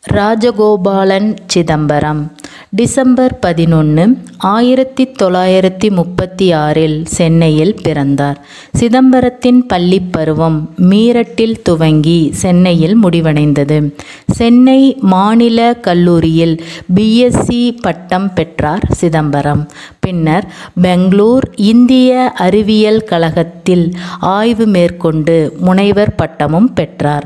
Rajagopalan Chidambaram December பதினொன்று ஆயிரத்தி தொள்ளாயிரத்தி முப்பத்தி ஆறில் சென்னையில் பிறந்தார் சிதம்பரத்தின் பள்ளிப் பருவம் மீரட்டில் துவங்கி சென்னையில் முடிவடைந்தது சென்னை மாநில கல்லூரியில் பிஎஸ்சி பட்டம் பெற்றார் சிதம்பரம் பின்னர் பெங்களூர் இந்திய அறிவியல் கழகத்தில் ஆய்வு மேற்கொண்டு முனைவர் பட்டமும் பெற்றார்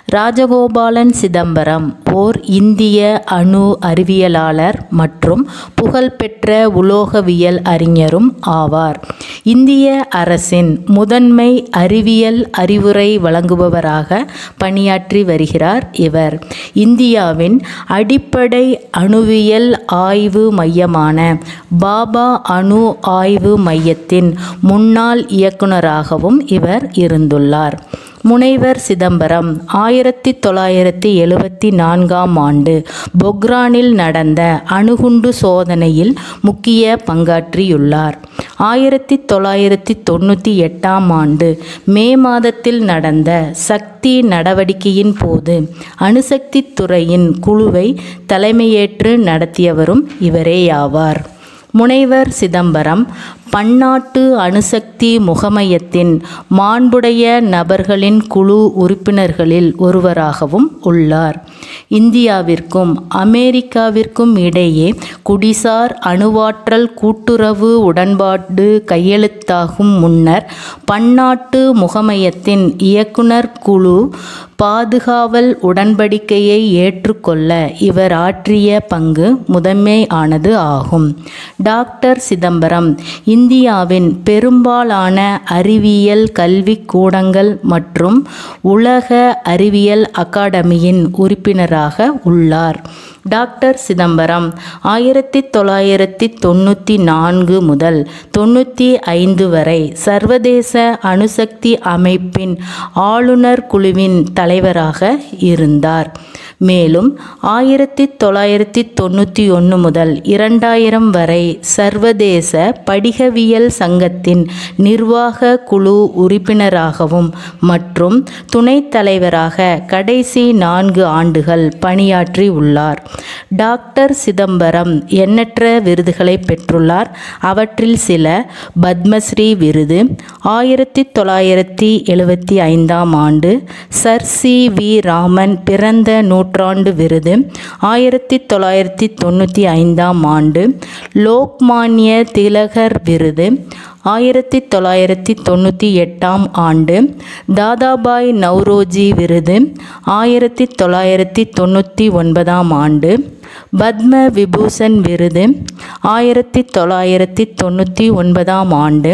ராஜகோபாலன் சிதம்பரம் ஓர் இந்திய அணு அறிவியலாளர் மற்றும் புகழ்பெற்ற உலோகவியல் அறிஞரும் ஆவார் இந்திய அரசின் முதன்மை அறிவியல் அறிவுரை வழங்குபவராக பணியாற்றி வருகிறார் இவர் இந்தியாவின் அடிப்படை அணுவியல் ஆய்வு மையமான பாபா அணு ஆய்வு மையத்தின் முன்னாள் இயக்குநராகவும் இவர் இருந்துள்ளார் முனைவர் சிதம்பரம் ஆயிரத்தி தொள்ளாயிரத்தி எழுவத்தி நான்காம் ஆண்டு பொக்ரானில் நடந்த அணுகுண்டு சோதனையில் முக்கிய பங்காற்றியுள்ளார் ஆயிரத்தி தொள்ளாயிரத்தி தொண்ணூற்றி எட்டாம் ஆண்டு மே மாதத்தில் நடந்த சக்தி நடவடிக்கையின் போது அணுசக்தி துறையின் குழுவை தலைமையேற்று நடத்தியவரும் இவரேயாவார் முனைவர் சிதம்பரம் பன்னாட்டு அணுசக்தி முகமையத்தின் மாண்புடைய நபர்களின் குழு உறுப்பினர்களில் ஒருவராகவும் உள்ளார் இந்தியாவிற்கும் அமெரிக்காவிற்கும் இடையே குடிசார் அணுவாற்றல் கூட்டுறவு உடன்பாடு கையெழுத்தாகும் முன்னர் பன்னாட்டு முகமையத்தின் இயக்குனர் குழு பாதுகாவல் உடன்படிக்கையை ஏற்றுக்கொள்ள இவர் ஆற்றிய பங்கு முதன்மையானது ஆகும் டாக்டர் சிதம்பரம் இந்தியாவின் பெரும்பாலான அறிவியல் கல்விக் கூடங்கள் மற்றும் உலக அறிவியல் அகாடமியின் உறுப்பினராக உள்ளார் டாக்டர் சிதம்பரம் ஆயிரத்தி தொள்ளாயிரத்தி தொண்ணூற்றி நான்கு முதல் தொண்ணூற்றி ஐந்து வரை சர்வதேச அணுசக்தி அமைப்பின் ஆளுநர் குழுவின் தலைவராக இருந்தார் மேலும் ஆயிரத்தி தொள்ளாயிரத்தி தொண்ணூற்றி ஒன்று முதல் இரண்டாயிரம் வரை சர்வதேச படிகவியல் சங்கத்தின் நிர்வாக குழு உறுப்பினராகவும் மற்றும் துணைத் தலைவராக கடைசி நான்கு ஆண்டுகள் பணியாற்றி உள்ளார் டாக்டர் சிதம்பரம் எண்ணற்ற விருதுகளை பெற்றுள்ளார் அவற்றில் சில பத்மஸ்ரீ விருது ஆயிரத்தி தொள்ளாயிரத்தி எழுவத்தி ஐந்தாம் ஆண்டு சர் சி வி ராமன் பிறந்த நூற்றாண்டு விருது ஆயிரத்தி தொள்ளாயிரத்தி தொண்ணூற்றி ஐந்தாம் ஆண்டு லோக்மானிய திலகர் விருது ஆயிரத்தி தொள்ளாயிரத்தி தொண்ணூற்றி எட்டாம் ஆண்டு தாதாபாய் நவ்ரோஜி விருது ஆயிரத்தி தொள்ளாயிரத்தி தொண்ணூற்றி ஒன்பதாம் ஆண்டு பத்ம விபூஷன் விருது ஆயிரத்தி தொள்ளாயிரத்தி தொண்ணூற்றி ஒன்பதாம் ஆண்டு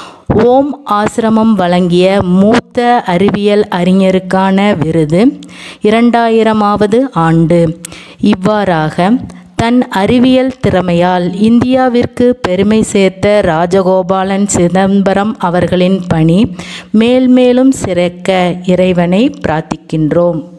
ஓம் ஆசிரமம் வழங்கிய மூத்த அறிவியல் அறிஞருக்கான விருது இரண்டாயிரமாவது ஆண்டு இவ்வாறாக தன் அறிவியல் திறமையால் இந்தியாவிற்கு பெருமை சேர்த்த ராஜகோபாலன் சிதம்பரம் அவர்களின் பணி மேல்மேலும் சிறக்க இறைவனை பிரார்த்திக்கின்றோம்